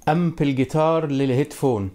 امب الجيتار للهيدفون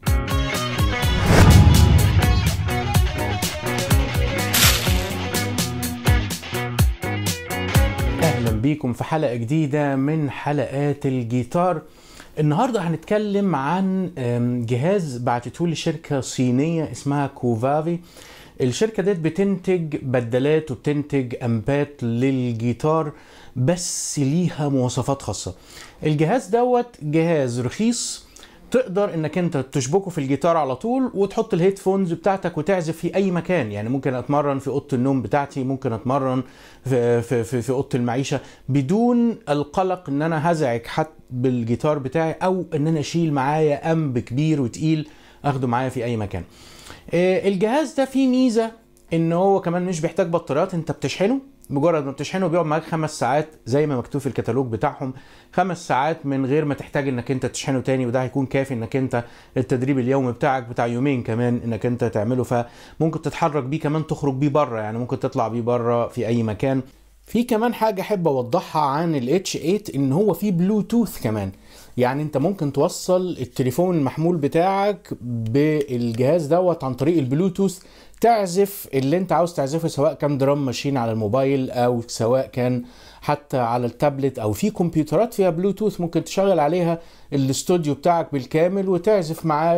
اهلا بيكم في حلقه جديده من حلقات الجيتار النهارده هنتكلم عن أم، جهاز بعتته لي شركه صينيه اسمها كوفافي الشركه ديت بتنتج بدلات وبتنتج امبات للجيتار بس ليها مواصفات خاصه الجهاز دوت جهاز رخيص تقدر انك انت تشبكه في الجيتار على طول وتحط الهيدفونز بتاعتك وتعزف في اي مكان يعني ممكن اتمرن في اوضه النوم بتاعتي ممكن اتمرن في في في, في اوضه المعيشه بدون القلق ان انا هزعج حد بالجيتار بتاعي او ان انا اشيل معايا امب كبير وتقيل اخده معايا في اي مكان آه، الجهاز ده فيه ميزه ان هو كمان مش بيحتاج بطاريات انت بتشحنه مجرد ما بتشحنه بيقعد معاك خمس ساعات زي ما مكتوب في الكتالوج بتاعهم خمس ساعات من غير ما تحتاج انك انت تشحنه تاني وده هيكون كافي انك انت التدريب اليومي بتاعك بتاع يومين كمان انك انت تعمله فممكن تتحرك بيه كمان تخرج بيه بره يعني ممكن تطلع بيه بره في اي مكان في كمان حاجة أحب أوضحها عن ال H8 إن هو فيه بلوتوث كمان يعني أنت ممكن توصل التليفون المحمول بتاعك بالجهاز دوت عن طريق البلوتوث تعزف اللي أنت عاوز تعزفه سواء كان درام ماشين على الموبايل أو سواء كان حتى على التابلت أو في كمبيوترات فيها بلوتوث ممكن تشغل عليها الاستوديو بتاعك بالكامل وتعزف معاه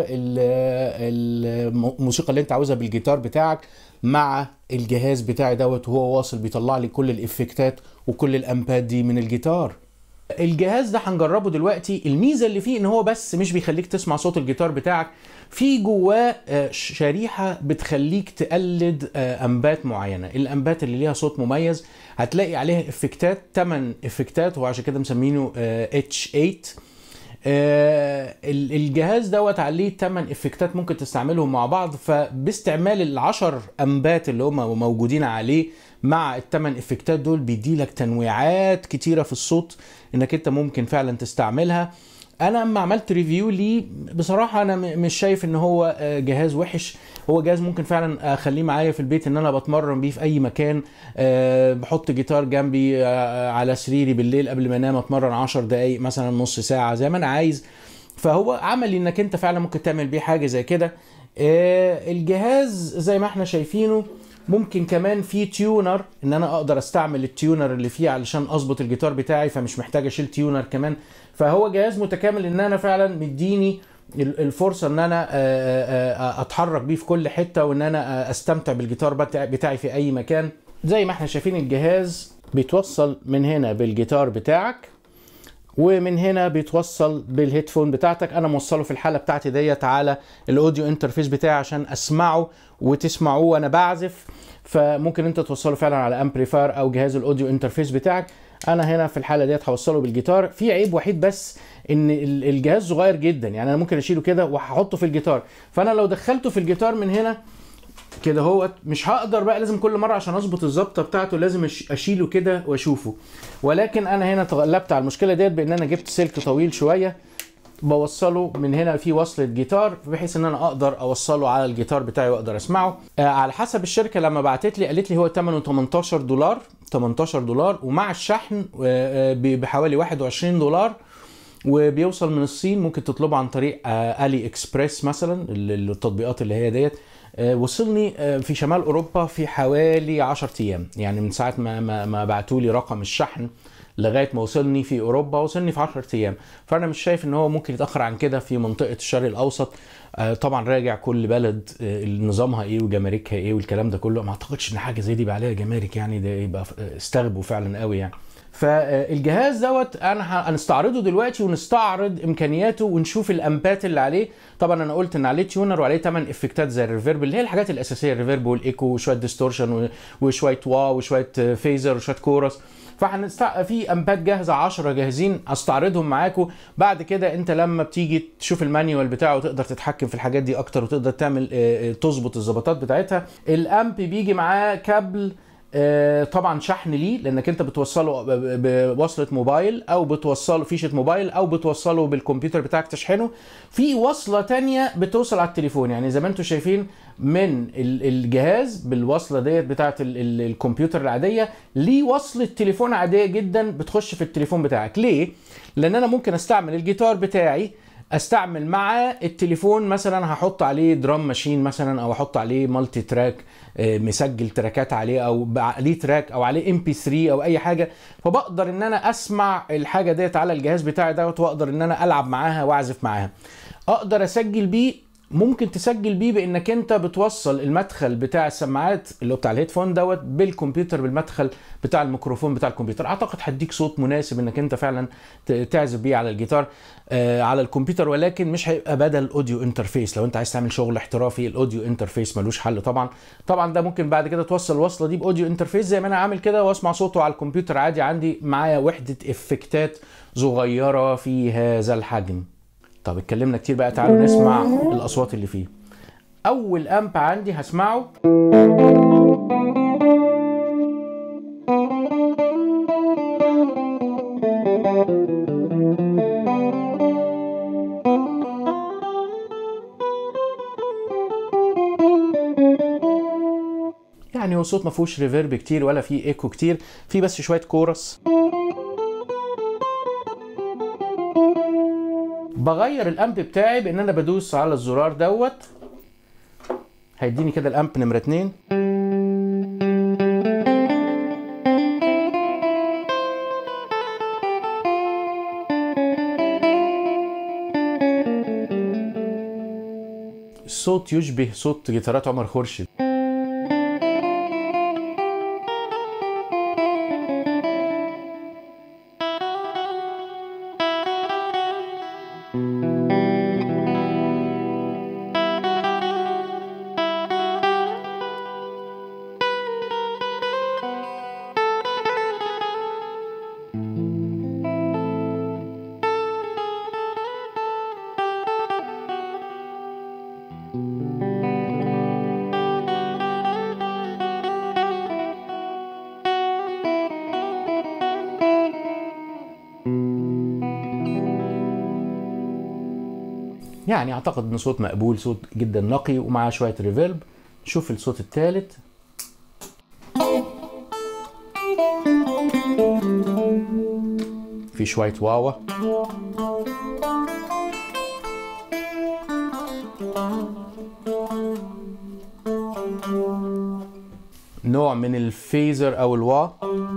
ال- الموسيقى اللي أنت عاوزها بالجيتار بتاعك مع الجهاز بتاعي دوت وهو واصل بيطلع لي كل الافكتات وكل الامبات دي من الجيتار الجهاز ده هنجربه دلوقتي الميزه اللي فيه ان هو بس مش بيخليك تسمع صوت الجيتار بتاعك في جواه آه، شريحه بتخليك تقلد آه، امبات معينه الامبات اللي ليها صوت مميز هتلاقي عليها افكتات 8 افكتات وعشان كده مسمينه اتش 8 آه، ال- الجهاز دوت عليه 8 افكتات ممكن تستعملهم مع بعض فباستعمال العشر امبات اللي هم موجودين عليه مع الثمان افكتات دول بيدي لك تنويعات كتيره في الصوت انك انت ممكن فعلا تستعملها انا اما عملت ريفيو ليه بصراحه انا م- مش شايف ان هو آه، جهاز وحش هو جهاز ممكن فعلا اخليه معايا في البيت ان انا بتمرن بيه في اي مكان آه، بحط جيتار جنبي آه، على سريري بالليل قبل ما انام اتمرن 10 دقايق مثلا نص ساعه زي ما انا عايز فهو عملي انك انت فعلا ممكن تعمل بيه حاجه زي كده آه، الجهاز زي ما احنا شايفينه ممكن كمان في تيونر ان انا اقدر استعمل التيونر اللي فيه علشان اظبط الجيتار بتاعي فمش محتاج اشيل تيونر كمان فهو جهاز متكامل ان انا فعلا مديني ال- الفرصه ان انا آه، آه، آه، اتحرك بيه في كل حته وان انا آه، استمتع بالجيتار بتاع- بتاعي في اي مكان زي ما احنا شايفين الجهاز بيتوصل من هنا بالجيتار بتاعك ومن هنا بيتوصل بالهيدفون بتاعتك انا موصله في الحاله بتاعتي ديت على الاوديو انترفيس بتاعي عشان اسمعه وتسمعوه وانا بعزف فممكن انت توصله فعلا على امبليفاير او جهاز الاوديو انترفيس بتاعك انا هنا في الحاله ديت هوصله بالجيتار في عيب وحيد بس ان ال- الجهاز صغير جدا يعني انا ممكن اشيله كده وهحطه في الجيتار فانا لو دخلته في الجيتار من هنا كده هو مش هقدر بقى لازم كل مره عشان اظبط الظبطه بتاعته لازم أش- اشيله كده واشوفه ولكن انا هنا تغلبت على المشكله ديت بان انا جبت سلك طويل شويه بوصله من هنا في وصلة جيتار بحيث ان انا اقدر اوصله على الجيتار بتاعي واقدر اسمعه آه على حسب الشركة لما بعتت لي قالت لي هو ثمنه 18 دولار 18 دولار ومع الشحن آه، آه، ب- بحوالي 21 دولار وبيوصل من الصين ممكن تطلبه عن طريق آه، الي اكسبريس مثلا ال- التطبيقات اللي هي ديت آه، وصلني آه، في شمال اوروبا في حوالي 10 ايام يعني من ساعه ما ما, ما بعتوا لي رقم الشحن لغايه ما وصلني في اوروبا وصلني في 10 ايام فانا مش شايف ان هو ممكن يتاخر عن كده في منطقه الشرق الاوسط آه، طبعا راجع كل بلد آه، نظامها ايه وجماركها ايه والكلام ده كله ما اعتقدش ان حاجه زي دي يبقى عليها جمارك يعني ده يبقى آه، استغبوا فعلا قوي يعني فالجهاز دوت انا ه- هنستعرضه دلوقتي ونستعرض امكانياته ونشوف الامبات اللي عليه طبعا انا قلت ان عليه تيونر وعليه 8 افكتات زي الريفيرب اللي هي الحاجات الاساسيه الريفيرب والايكو وشويه ديستورشن وشويه وا وشويه فيزر وشويه كورس فهنستع في امبات جاهزه 10 جاهزين استعرضهم معاكم بعد كده انت لما بتيجي تشوف المانيوال بتاعه تقدر تتحكم في الحاجات دي اكتر وتقدر تعمل آه، آه، تظبط الظبطات بتاعتها الامب بيجي معاه كابل آه، طبعا شحن ليه لانك انت بتوصله ب- ب- بوصله موبايل او بتوصله فيشه موبايل او بتوصله بالكمبيوتر بتاعك تشحنه في وصله تانية بتوصل على التليفون يعني زي ما انتم شايفين من ال- الجهاز بالوصله ديت بتاعه ال- ال- الكمبيوتر العاديه ليه وصله تليفون عاديه جدا بتخش في التليفون بتاعك ليه لان انا ممكن استعمل الجيتار بتاعي استعمل مع التليفون مثلا هحط عليه درام ماشين مثلا او احط عليه مالتي تراك آه، مسجل تراكات عليه او عليه تراك او عليه ام بي 3 او اي حاجه فبقدر ان انا اسمع الحاجه ديت على الجهاز بتاعي دوت واقدر ان انا العب معاها واعزف معاها اقدر اسجل بيه ممكن تسجل بيه بانك انت بتوصل المدخل بتاع السماعات اللي هو بتاع الهيدفون دوت بالكمبيوتر بالمدخل بتاع الميكروفون بتاع الكمبيوتر اعتقد هديك صوت مناسب انك انت فعلا ت- تعزف بيه على الجيتار آه على الكمبيوتر ولكن مش هيبقى بدل اوديو انترفيس لو انت عايز تعمل شغل احترافي الاوديو انترفيس ملوش حل طبعا طبعا ده ممكن بعد كده توصل الوصله دي باوديو انترفيس زي ما انا عامل كده واسمع صوته على الكمبيوتر عادي عندي معايا وحده افكتات صغيره في هذا الحجم طب اتكلمنا كتير بقى تعالوا نسمع الاصوات اللي فيه اول امب عندي هسمعه يعني هو صوت ما فيهوش ريفيرب كتير ولا فيه ايكو كتير في بس شويه كورس بغير الامب بتاعي بان انا بدوس على الزرار دوت هيديني كده الامب نمره اتنين الصوت يشبه صوت جيتارات عمر خورشيد يعني اعتقد ان صوت مقبول صوت جدا نقي ومعاه شويه ريفيرب نشوف الصوت الثالث في شويه واوا نوع من الفيزر او الوا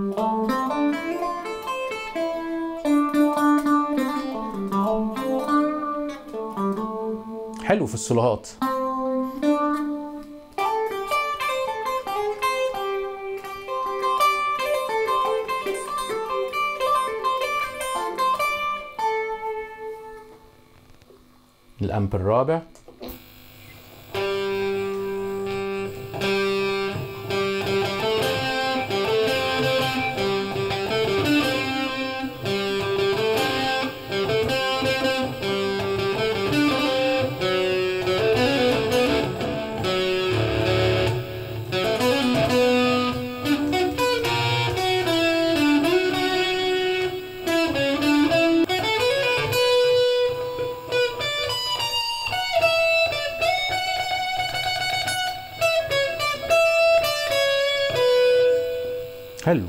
حلو في الصلوهات الامب الرابع حلو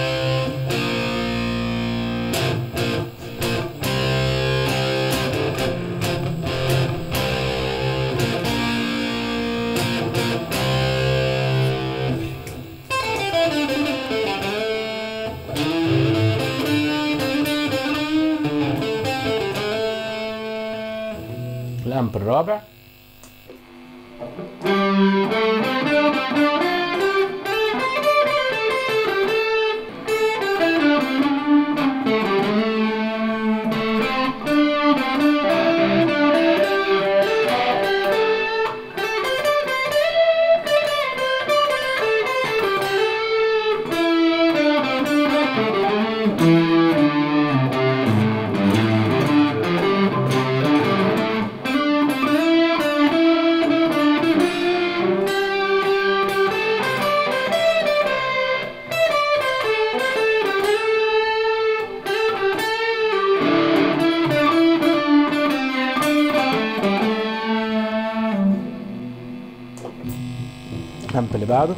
الامب الرابع الامب اللي بعده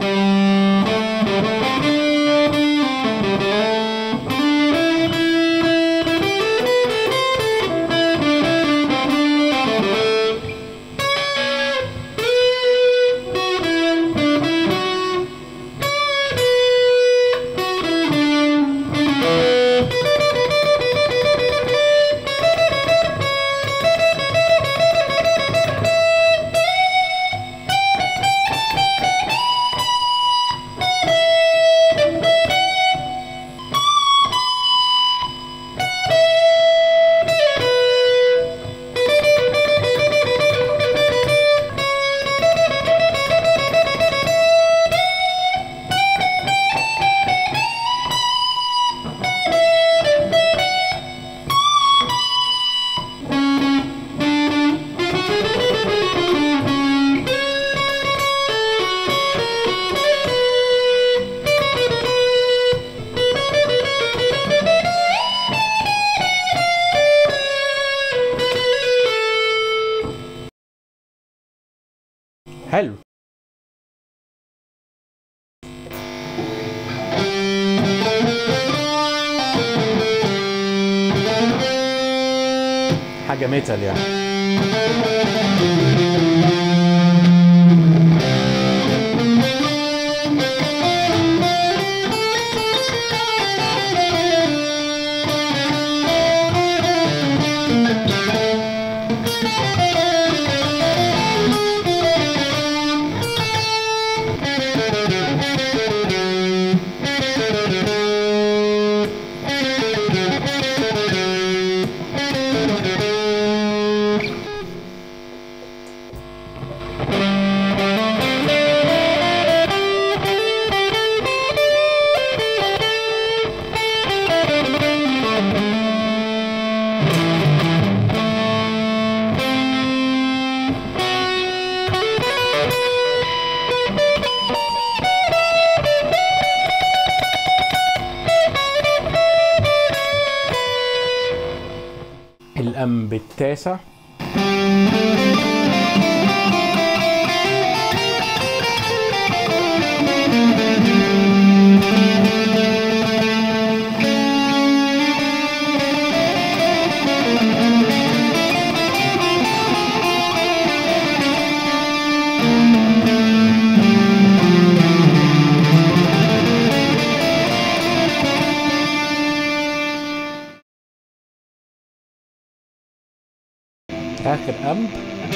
حلو حاجة ميتال يعني الأنب التاسع آخر أنب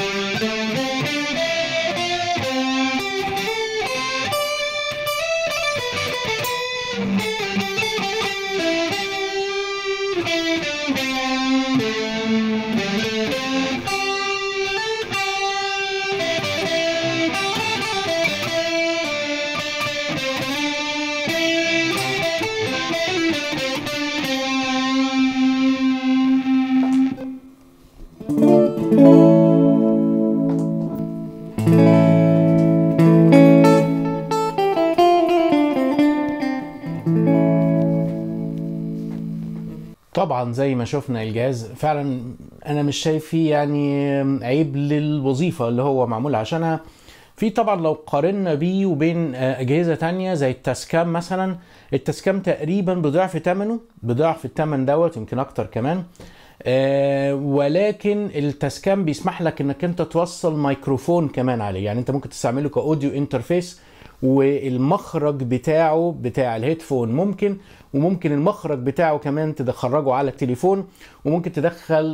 طبعا زي ما شفنا الجهاز فعلا انا مش شايف فيه يعني عيب للوظيفه اللي هو معمول عشانها في طبعا لو قارنا بيه وبين اجهزه تانية زي التاسكام مثلا التاسكام تقريبا بضعف ثمنه بضعف الثمن دوت يمكن اكتر كمان آه ولكن التاسكام بيسمح لك انك انت توصل ميكروفون كمان عليه يعني انت ممكن تستعمله كاوديو انترفيس والمخرج بتاعه بتاع الهيدفون ممكن وممكن المخرج بتاعه كمان تخرجه على التليفون وممكن تدخل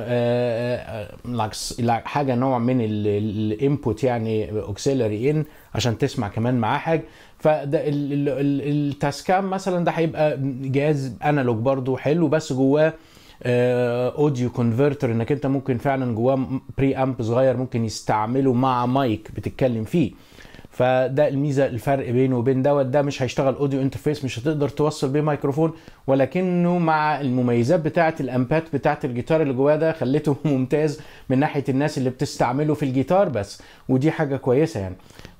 آآ آآ حاجه نوع من الانبوت يعني اوكسيلري ان عشان تسمع كمان معاه حاجه فده التاسكام مثلا ده هيبقى جهاز انالوج برضو حلو بس جواه اوديو كونفرتر انك انت ممكن فعلا جواه بري امب صغير ممكن يستعمله مع مايك بتتكلم فيه فده الميزه الفرق بينه وبين دوت ده مش هيشتغل اوديو انترفيس مش هتقدر توصل بيه ميكروفون ولكنه مع المميزات بتاعه الامبات بتاعه الجيتار اللي جواه ده خلته ممتاز من ناحيه الناس اللي بتستعمله في الجيتار بس ودي حاجه كويسه يعني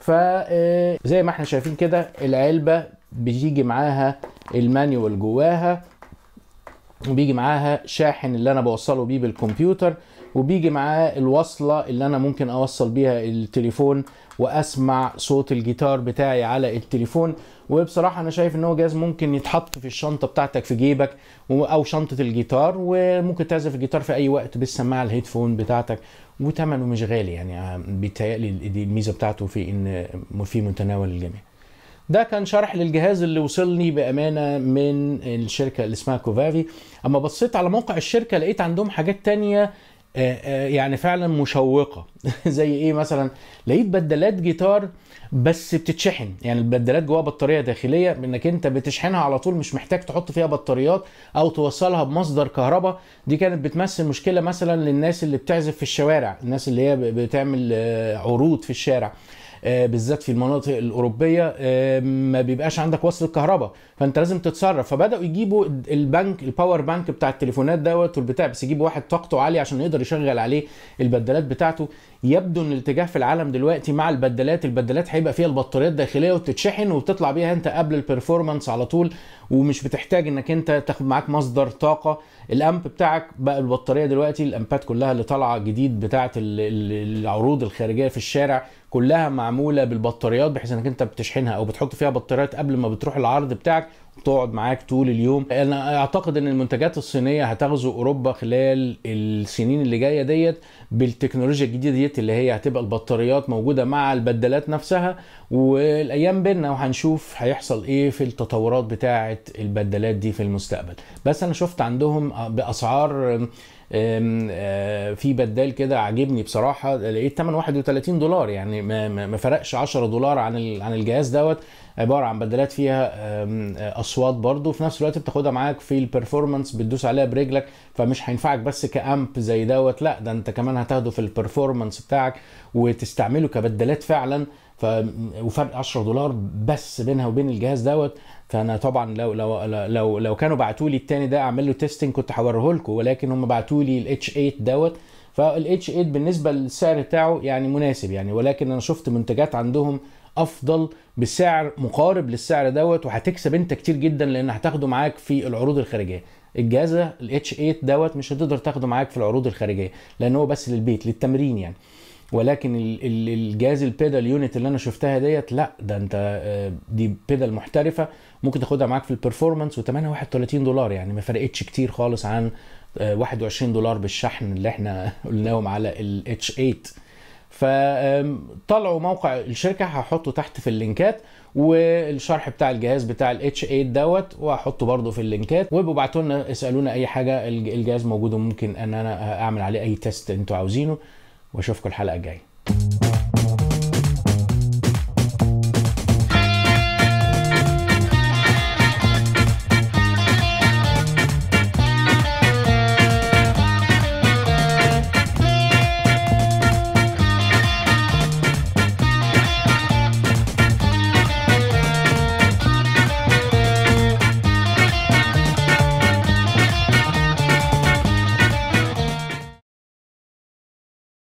فزي ما احنا شايفين كده العلبه بيجي معاها المانيوال جواها وبيجي معاها شاحن اللي انا بوصله بيه بالكمبيوتر وبيجي معاه الوصلة اللي انا ممكن اوصل بيها التليفون واسمع صوت الجيتار بتاعي على التليفون وبصراحة انا شايف ان هو جهاز ممكن يتحط في الشنطة بتاعتك في جيبك او شنطة الجيتار وممكن تعزف الجيتار في اي وقت بالسماعة الهيدفون بتاعتك وثمنه مش غالي يعني بيتهيألي دي الميزة بتاعته في ان في متناول الجميع ده كان شرح للجهاز اللي وصلني بامانه من الشركه اللي اسمها كوفافي اما بصيت على موقع الشركه لقيت عندهم حاجات تانية يعني فعلا مشوقه زي ايه مثلا لقيت بدلات جيتار بس بتتشحن يعني البدلات جواها بطاريه داخليه انك انت بتشحنها على طول مش محتاج تحط فيها بطاريات او توصلها بمصدر كهرباء دي كانت بتمثل مشكله مثلا للناس اللي بتعزف في الشوارع الناس اللي هي بتعمل عروض في الشارع بالذات في المناطق الاوروبيه ما بيبقاش عندك وصل الكهرباء فانت لازم تتصرف فبداوا يجيبوا البنك الباور بانك بتاع التليفونات دوت والبتاع بس يجيبوا واحد طاقته عاليه عشان يقدر يشغل عليه البدلات بتاعته يبدو ان الاتجاه في العالم دلوقتي مع البدلات البدلات هيبقى فيها البطاريات داخليه وتتشحن وتطلع بيها انت قبل البرفورمانس على طول ومش بتحتاج انك انت تاخد معاك مصدر طاقه الامب بتاعك بقى البطاريه دلوقتي الامبات كلها اللي طالعه جديد بتاعه العروض الخارجيه في الشارع كلها معموله بالبطاريات بحيث انك انت بتشحنها او بتحط فيها بطاريات قبل ما بتروح العرض بتاعك وتقعد معاك طول اليوم انا اعتقد ان المنتجات الصينيه هتغزو اوروبا خلال السنين اللي جايه ديت بالتكنولوجيا الجديده ديت اللي هي هتبقى البطاريات موجوده مع البدلات نفسها والايام بينا وهنشوف هيحصل ايه في التطورات بتاعه البدلات دي في المستقبل بس انا شفت عندهم باسعار في بدال كده عاجبني بصراحه لقيت ثمن 31 دولار يعني ما, ما فرقش 10 دولار عن عن الجهاز دوت عباره عن بدلات فيها اصوات برضو في نفس الوقت بتاخدها معاك في البرفورمانس بتدوس عليها برجلك فمش هينفعك بس كامب زي دوت لا ده انت كمان هتاخده في البرفورمانس بتاعك وتستعمله كبدلات فعلا ف وفرق 10 دولار بس بينها وبين الجهاز دوت فانا طبعا لو لو لو لو كانوا بعتوا لي التاني ده اعمل له تيستنج كنت هوريه لكم ولكن هم بعتوا لي الاتش 8 دوت فالاتش 8 بالنسبه للسعر بتاعه يعني مناسب يعني ولكن انا شفت منتجات عندهم افضل بسعر مقارب للسعر دوت وهتكسب انت كتير جدا لان هتاخده معاك في العروض الخارجيه الجهاز الاتش 8 دوت مش هتقدر تاخده معاك في العروض الخارجيه لان هو بس للبيت للتمرين يعني ولكن الجهاز البيدال يونت اللي انا شفتها ديت لا ده انت دي بيدال محترفه ممكن تاخدها معاك في البرفورمانس وثمنها 31 دولار يعني ما فرقتش كتير خالص عن 21 دولار بالشحن اللي احنا قلناهم على الاتش 8 فطلعوا موقع الشركه هحطه تحت في اللينكات والشرح بتاع الجهاز بتاع الاتش 8 دوت وهحطه برده في اللينكات وابعتوا لنا اسالونا اي حاجه الجهاز موجود وممكن ان انا اعمل عليه اي تيست انتوا عاوزينه واشوفكم الحلقه الجايه